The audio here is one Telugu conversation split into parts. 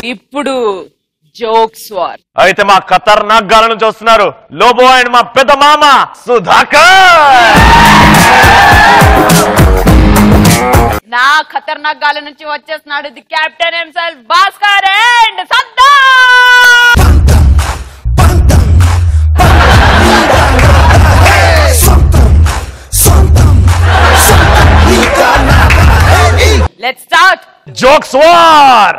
ఇప్పుడు జోక్స్ వార్ అయితే మా ఖతర్నాక్ గాల నుంచి వస్తున్నారు లోబో అండ్ మా పెద్ద మామ సుధాకర్ నా ఖతర్నాక్ గాలి నుంచి వచ్చేస్తున్నాడు the captain himself Bhaskar and సద్దా లెట్స్ స్టార్ట్ జోక్స్ వార్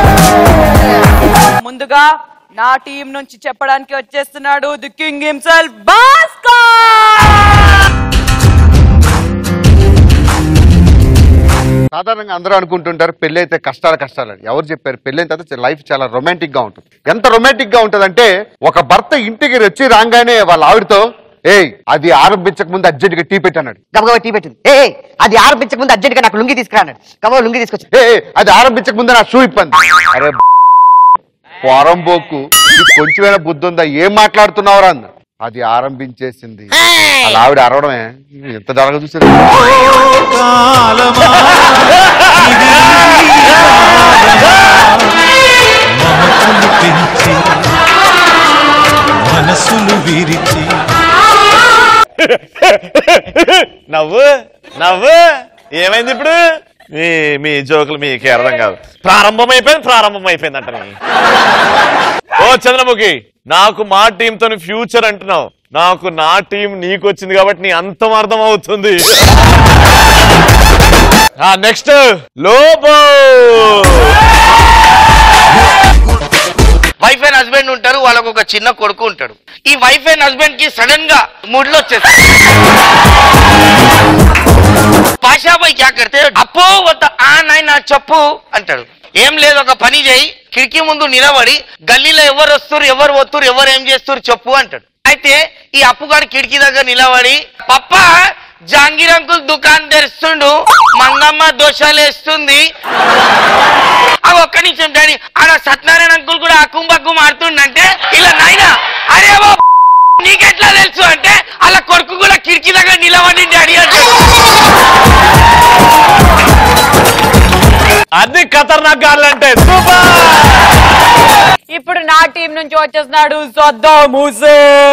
ముందుగా నా టీం నుంచి చెప్పడానికి వచ్చేస్తున్నాడు ది కింగ్ హిమ్సెల్ఫ్ భాస్కర్ సాధారణంగా అందరూ అనుకుంటుంటారు పెళ్లి అయితే కష్టాలు కష్టాలని ఎవరు చెప్పారు పెళ్లి అయిన తర్వాత లైఫ్ చాలా రొమాంటిక్ గా ఉంటుంది ఎంత రొమాంటిక్ గా ఉంటదంటే ఒక భర్త ఇంటికి వచ్చి రాగానే వాళ్ళ ఆవిడతో ఏయ్ అది ఆరంభించక ముందు అర్జెంట్ గా టీ పెట్టాడు గబగబా టీ పెట్టింది ఏ ఏ, అది ఆరంభించక ముందు అర్జెంట్ గా నాకు లుంగి తీసుకురా అన్నాడు గబగబా లుంగి తీసుకొచ్చి ఏ ఏ, అది ఆరంభించక ముందు నా షూ ఇప్పంది అరే పోరంబోకు నీకు కొంచెమైనా బుద్ధి ఉందా ఏం మాట్లాడుతున్నావురా అంది అది ఆరంభించేసింది అలా ఆవిడ అరవడమే ఎంత జరగ చూసారు మమతలు పెంచి మనసులు విరిచి నవ్వు నవ్వు ఏమైంది ఇప్పుడు మీ మీ జోకులు మీకే అర్థం కాదు ప్రారంభం అయిపోయింది ప్రారంభం అయిపోయింది అంట నీ. ఓ చంద్రముఖి నాకు మా టీం తోని ఫ్యూచర్ అంటున్నావు నాకు నా టీం నీకు వచ్చింది కాబట్టి నీ అంతం అర్థం అవుతుంది next Lobo wife and husband ఉంటారు వాళ్ళకు ఒక చిన్న కొడుకు ఉంటాడు ఈ వైఫ్ అండ్ హస్బెండ్ కి సడన్ గా మూడ్లో వచ్చేస్తారు పాషాబాయ్ క్యా కడితే అప్పో వద్ద ఆ నాయన చెప్పు అంటాడు ఏం లేదు ఒక పని చేయి కిటికీ ముందు నిలబడి గల్లీలో ఎవరు వస్తారు ఎవరు వస్తారు ఎవరు ఏం చేస్తారు చెప్పు అంటాడు అయితే ఈ అప్పుగాడు కిటికీ దగ్గర నిలబడి పప్ప జాంగీర్ అంకుల్ దుకాణం తెరుస్తుండు మంగమ్మ దోషాలు వేస్తుంది ఆ ఒక్క నిమిషం డాడీ ఆడ సత్యనారాయణ అంకుల్ కూడా అక్కుం బక్కుం ఆడుతుండంటే ఇలా నాయనా అరే ఓ నీకెట్లా తెలుసు అంటే అలా కొడుకు కూడా కిటికీ దగ్గర నిలబడి డాడీ అంటే అది ఖతర్నాక్ గాలంటే సూపర్ ఇప్పుడు నా టీం నుంచి వచ్చేస్తున్నాడు సద్దా మూసే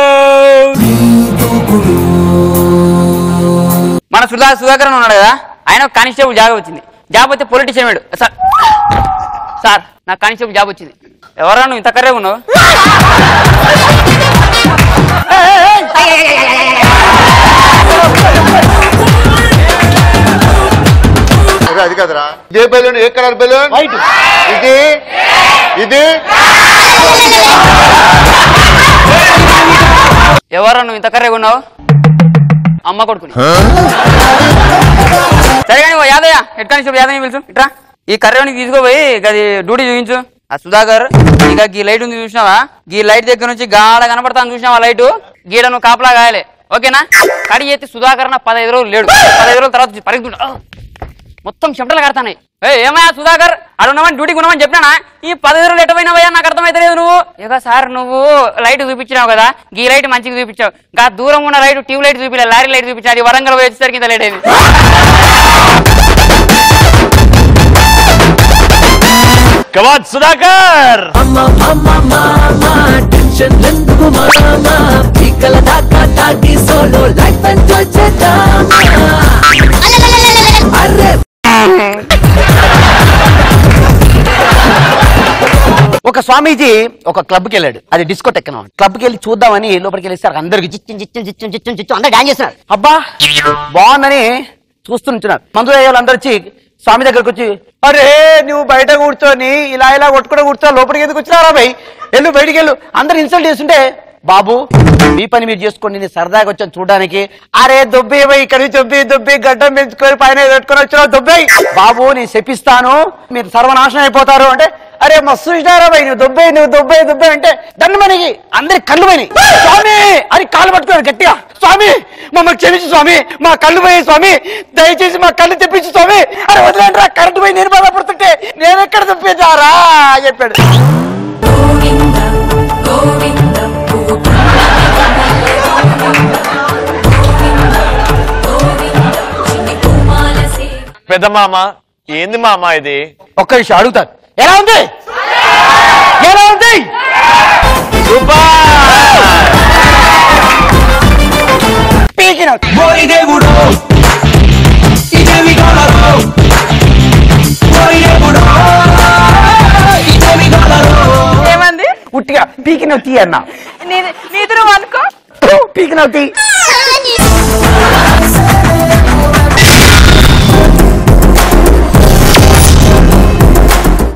మన సుధా సుధాకర్ అని ఉన్నాడు కదా ఆయన ఒక కానిస్టేబుల్ జాబ్ వచ్చింది జాబ్ అయితే పొలిటీషియన్ వేడు సార్ సార్ నాకు కానిస్టేబుల్ జాబ్ వచ్చింది ఎవరా నువ్వు ఇంత కర్రే ఉన్నావు అరే, అది కదరా ఇదే బెలూన్ ఏ కలర్ బెలూన్ ఇది ఇది ఎవరా నువ్వు ఇంత కర్రే ఉన్నావు అమ్మ కొడుకుని సరే కానీ ఓ యాదయ్య హెడ్ కానిస్టేబుల్ యాదయ్య పిలుచు ఇట్రా ఈ కర్రేవానికి తీసుకోపోయి అది డ్యూటీ చూపించు ఆ సుధాకర్ ఇక గీ లైట్ ఉంది చూసినావా గీ లైట్ దగ్గర నుంచి గాఢ కనపడతాను చూసినావా లైట్ గీడ నువ్వు కాపలా కాయాలి ఓకేనా కడి చేతి సుధాకర్ నా పదహైదు రోజులు లేడు పదహైదు రోజుల తర్వాత పరిగెత్తుంటా మొత్తం చెమటలు కడతాయి ఏ ఏమయ్యా సుధాకర్ అక్కడ ఉన్నామని డ్యూటీకి ఉన్నామని చెప్పినానా ఈ పదహైదు రోజులు ఎటపోయినావయ్యా నాకు అర్థమైతలేదు నువ్వు ఇక సార్ నువ్వు లైట్ చూపించినావు కదా ఈ లైట్ మంచిగా చూపించావు గా దూరం ఉన్న లైట్ ట్యూబ్ లైట్ చూపించలే లారీ లైట్ చూపించా అది వరంగల్ పోయి వచ్చేసరికి ఇంత లేట్ అయింది కమాన్ సుధాకర్ ఒక స్వామీజీ ఒక క్లబ్కి వెళ్ళాడు అది డిస్కోటెక్ అన్నమాట క్లబ్కి వెళ్ళి చూద్దామని లోపలికి వెళ్ళేసరికి అందరికి చిచ్చం చిచ్చం చిచ్చం చిచ్చం చిచ్చం అందరు డాన్స్ చేస్తున్నారు అబ్బా బాగుందని చూస్తుంటున్నారు మందు అయ్యే అందరు వచ్చి స్వామి దగ్గరకు వచ్చి అరే నువ్వు బయట కూర్చొని ఇలా ఇలా కొట్టుకుంటూ కూర్చో లోపలికి ఎందుకు వచ్చినారా భయ్ వెళ్ళు బయటికి వెళ్ళు అందరు ఇన్సల్ట్ చేస్తుంటే బాబు మీ పని మీరు చేసుకోండి నేను సరదాగా వచ్చాను చూడడానికి అరే దుబ్బి పోయి ఇక్కడ నుంచి దుబ్బి దుబ్బి గడ్డం పెంచుకొని పైన పెట్టుకొని వచ్చిన దుబ్బై బాబు నేను చెప్పిస్తాను మీరు సర్వనాశనం అయిపోతారు అంటే అరే మస్తు చూసినారా భయ్ నువ్వు దుబ్బై నువ్వు దుబ్బై దుబ్బై అంటే దండు మనకి అందరి కళ్ళు పోయినాయి స్వామి అని కాళ్ళు పట్టుకున్నాడు గట్టిగా స్వామి మమ్మల్ని క్షమించు స్వామి మా కళ్ళు పోయి స్వామి దయచేసి మా కళ్ళు తెప్పించు స్వామి అరే వదిలేండి రా కరెంట్ పోయి నేను బాధపడుతుంటే నేను ఎక్కడ తెప్పించారా చెప్పాడు పెద్ద మామ ఏంది మామ ఇది ఒక్క విషయం అడుగుతాను ఎలా ఉంది ఎలా ఉంది సూపర్ పీకిన ఓరి దేవుడు ఇదేమి గలరు ఓరి దేవుడు ఇదేమి గలరు ఏమంది ఉట్టిగా పీకిన తీ అన్న నీ- నీది నువ్వు అనుకో పీకిన తీ